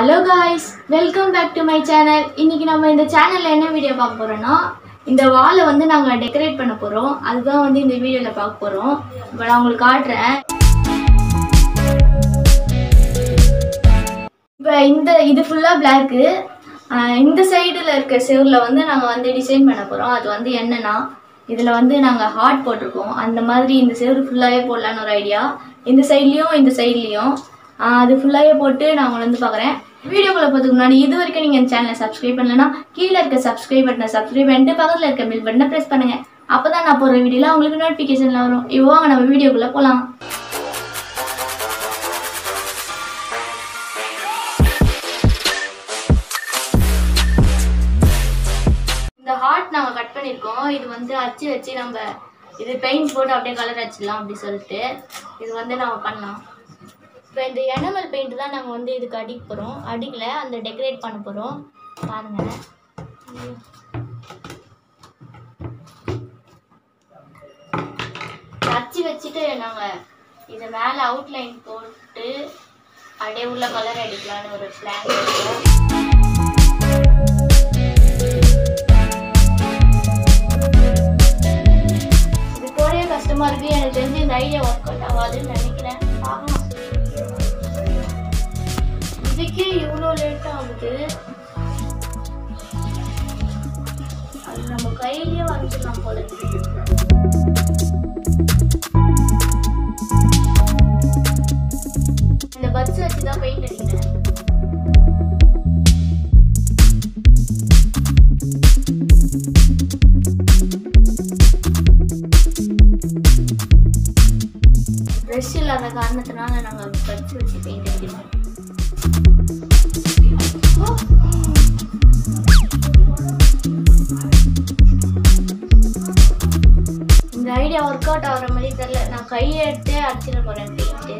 Hello guys welcome back to my channel இன்னைக்கு நம்ம இந்த சேனலில் என்ன வீடியோ பார்க்க போகிறோன்னா இந்த வாலை வந்து நாங்கள் டெக்கரேட் பண்ண போகிறோம் அதுதான் வந்து இந்த வீடியோவில் பார்க்க போகிறோம் இப்போ நான் உங்களுக்கு காட்டுறேன் இப்போ இந்த இது ஃபுல்லாக பிளாக்கு இந்த சைடில் இருக்க செவரில் வந்து நாங்கள் வந்து டிசைன் பண்ண போகிறோம் அது வந்து என்னன்னா இதில் வந்து நாங்கள் ஹார்ட் போட்டிருக்கோம் அந்த மாதிரி இந்த செவரு ஃபுல்லாகவே போடலான்னு ஒரு ஐடியா இந்த சைட்லேயும் இந்த சைட்லேயும் அது ஃபுல்லாகவே போட்டு நான் உங்களை வந்து பார்க்குறேன் வீடியோக்குள்ள போகிறதுக்கு முன்னாடி இது வரைக்கும் நீங்கள் இந்த சேனலை சப்ஸ்கிரைப் பண்ணலன்னா கீழே இருக்க சப்ஸ்கிரைப் பட்டனை சப்ஸ்கிரைப் பண்ணிட்டு பக்கத்தில் இருக்க பில் பட்டனை ப்ரெஸ் பண்ணுங்கள் அப்போ தான் நான் போடுற வீடியோவில் உங்களுக்கு நோட்டிஃபிகேஷனில் வரும் இப்போ வாங்க நம்ம வீடியோக்குள்ளே போகலாம் இந்த ஹார்ட் நாங்கள் கட் பண்ணியிருக்கோம் இது வந்து அச்சு வச்சு நம்ம இது பெயிண்ட் போட்டு அப்படியே கலர் அடிச்சிடலாம் அப்படி சொல்லிட்டு இது வந்து நம்ம பண்ணலாம் இப்போ இந்த எனமல் பெயிண்ட் தான் நாங்கள் வந்து இதுக்கு அடிக்க போகிறோம் அடிக்கல அந்த டெக்கரேட் பண்ண போகிறோம் பாருங்கள் அச்சு வச்சுட்டு நாங்கள் இதை மேலே அவுட்லைன் போட்டு அப்படியே உள்ள கலர் அடிக்கலான்னு ஒரு பிளான் இருக்கோம் இது போடவே கஷ்டமா இருக்கு எனக்கு தெரிஞ்சு இந்த ஐடியா ஒர்க் அவுட் ஆகாதுன்னு நினைக்கிறேன் பார்க்கலாம் இதுக்கே இவ்வளோ லேட் ஆகுது அது நம்ம கையிலேயே வரைஞ்சிடலாம் போல இருக்கு. இந்த பட்ஸ் வச்சு தான் பெயிண்ட் அடிக்கிறேன் ப்ரெஷ் இல்லாத காரணத்தினால நாங்கள் பட்ஸ் வச்சு பெயிண்ட் அடிக்கிறோம் இந்த ஐடியா ஒர்க் அவுட் ஆகிற மாதிரி தெரியல நான் கையை எடுத்தே அடிச்சிட போகிறேன் பெயிண்ட்டு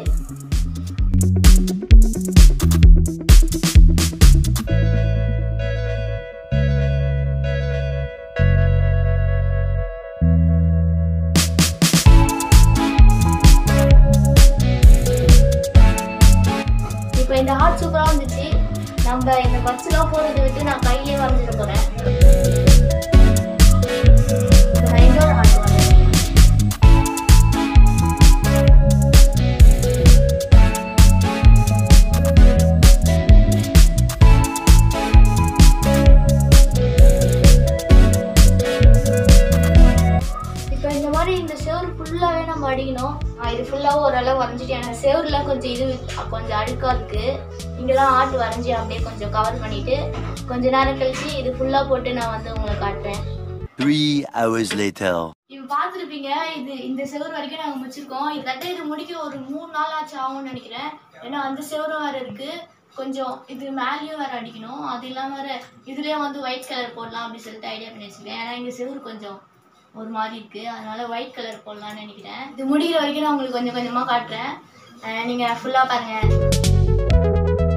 இப்போ இந்த ஹார்ட் சூப்பராக வந்துச்சு நம்ம இந்த பட்ஸ்லாம் போடுறதை விட்டு நான் கையிலே வரைஞ்சிட போகிறேன் நான் இன்னொரு ஹார்ட் வரைஞ்சிக்கிறேன் இப்போ இந்த மாதிரி இந்த செவரு ஃபுல்லாகவே நம்ம அடிக்கணும் ஆஹ் இது ஃபுல்லாக ஓரளவு வரைஞ்சிட்டு எனக்கு செவருலாம் கொஞ்சம் இது கொஞ்சம் அழுக்காக இருக்குது இங்கெல்லாம் ஆட்டு வரைஞ்சி அப்படியே கொஞ்சம் கவர் பண்ணிவிட்டு கொஞ்ச நேரம் கழிச்சு இது ஃபுல்லாக போட்டு நான் வந்து உங்களை காட்டுறேன் Three hours later. இப்போ பார்த்துருப்பீங்க இது இந்த செவரு வரைக்கும் நாங்கள் முடிச்சிருக்கோம் கிட்டத்தட்ட இது முடிக்க ஒரு மூணு நாள் ஆச்சு ஆகும்னு நினைக்கிறேன் ஏன்னா அந்த செவரும் வேறு இருக்குது கொஞ்சம் இது மேலேயும் வேறு அடிக்கணும் அது இல்லாமல் வேறு இதுலேயே வந்து ஒயிட் கலர் போடலாம் அப்படின்னு சொல்லிட்டு ஐடியா பண்ணி வச்சுருக்கேன் ஏன்னா இங்கே செவரு கொஞ்சம் ஒரு மாதிரி இருக்குது அதனால ஒயிட் கலர் போடலாம்னு நினைக்கிறேன் இது முடிகிற வரைக்கும் நான் உங்களுக்கு கொஞ்சம் கொஞ்சமாக காட்டுறேன் நீங்கள் ஃபுல்லாக பாருங்கள்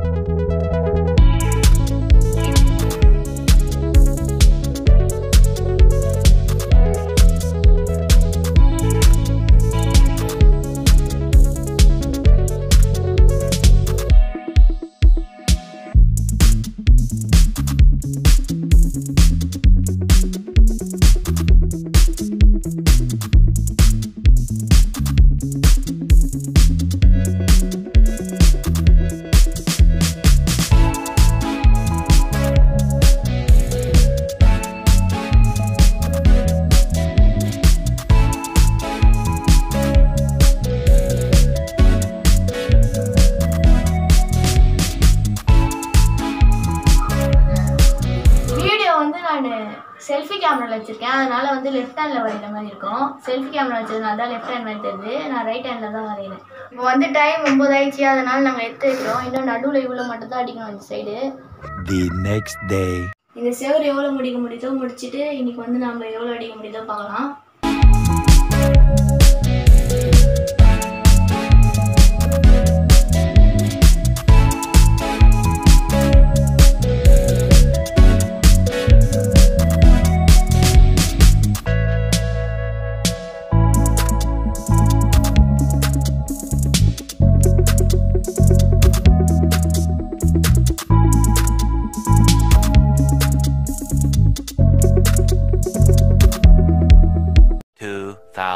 வீடியோ வந்து நான் செல்ஃபி கேமராவில் வச்சுருக்கேன் அதனால வந்து லெஃப்ட் ஹேண்டில் வரைகிற மாதிரி இருக்கும் செல்ஃபி கேமரா வச்சதுனால தான் லெஃப்ட் ஹேண்ட் மாதிரி தெரியுது நான் ரைட் ஹேண்டில் தான் வரைகிறேன் இப்போ வந்து டைம் ஒம்பது ஆயிடுச்சு அதனால நாங்கள் எடுத்து வைக்கிறோம் இன்னும் நடுவில் இவ்வளோ மட்டும் தான் அடிக்கணும் இந்த சைடு The next day. இந்த செவரு எவ்வளோ முடிக்க முடியுதோ முடிச்சுட்டு இன்னைக்கு வந்து நம்ம எவ்வளோ அடிக்க முடியுதோ பார்க்கலாம்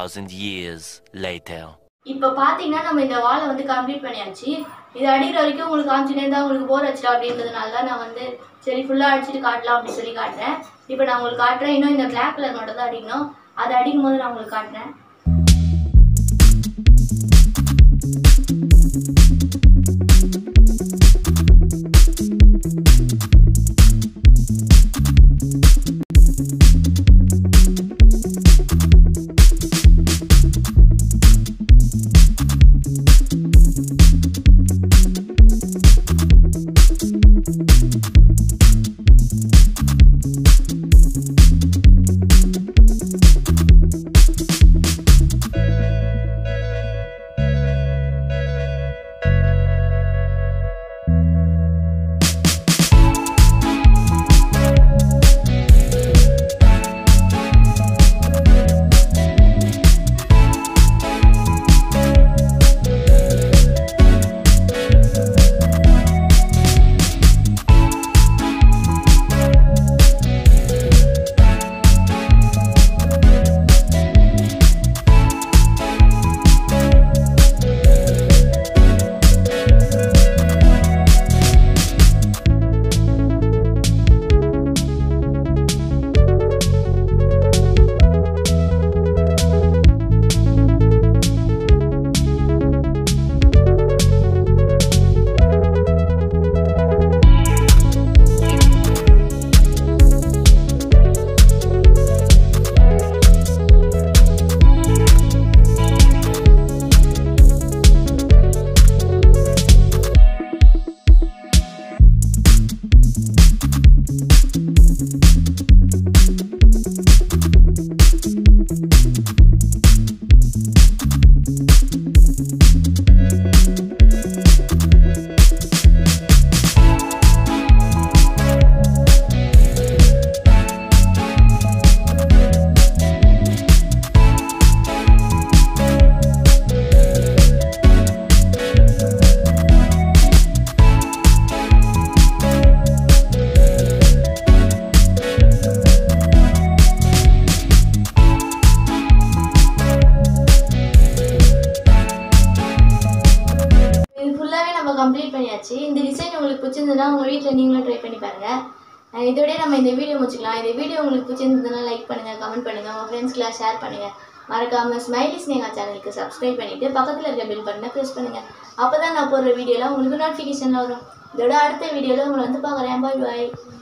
2,000 years later. இப்போ பார்த்தீங்கன்னா நம்ம இந்த வாலை வந்து கம்ப்ளீட் பண்ணியாச்சு இது அடிக்கிற வரைக்கும் உங்களுக்கு காமிச்சுனே தான் உங்களுக்கு போர் வச்சிட்டா அப்படின்றதுனால தான் நான் வந்து சரி ஃபுல்லாக அடிச்சுட்டு காட்டலாம் அப்படின்னு சொல்லி காட்டுறேன் இப்போ நான் உங்களுக்கு காட்டுறேன் இன்னும் இந்த பிளாக் கலர் மட்டும் தான் அடிக்கணும் அதை அடிக்கும் போது நான் உங்களுக்கு காட்டுறேன் இது ஃபுல்லாகவே நம்ம கம்ப்ளீட் பண்ணியாச்சு இந்த டிசைன் உங்களுக்கு பிடிச்சிருந்ததுன்னா உங்கள் வீட்டில் நீங்களும் ட்ரை பண்ணி பாருங்கள் அஹ் இதோடய நம்ம இந்த வீடியோ முடிச்சுக்கலாம் இந்த வீடியோ உங்களுக்கு பிடிச்சிருந்ததுன்னா லைக் பண்ணுங்கள் கமெண்ட் பண்ணுங்கள் உங்கள் ஃப்ரெண்ட்ஸ்க்கெலாம் ஷேர் பண்ணுங்கள் மறக்காமல் ஸ்மைலி ஸ்னேகா சேனலுக்கு சப்ஸ்கிரைப் பண்ணிவிட்டு பக்கத்தில் இருக்க பில் பட்டனை ப்ரெஸ் பண்ணுங்கள் அப்போ தான் நான் போடுற வீடியோலாம் உங்களுக்கு நோட்டிஃபிகேஷனில் வரும் இதோட அடுத்த வீடியோவில் உங்களை வந்து பார்க்குறேன் பாய் பாய்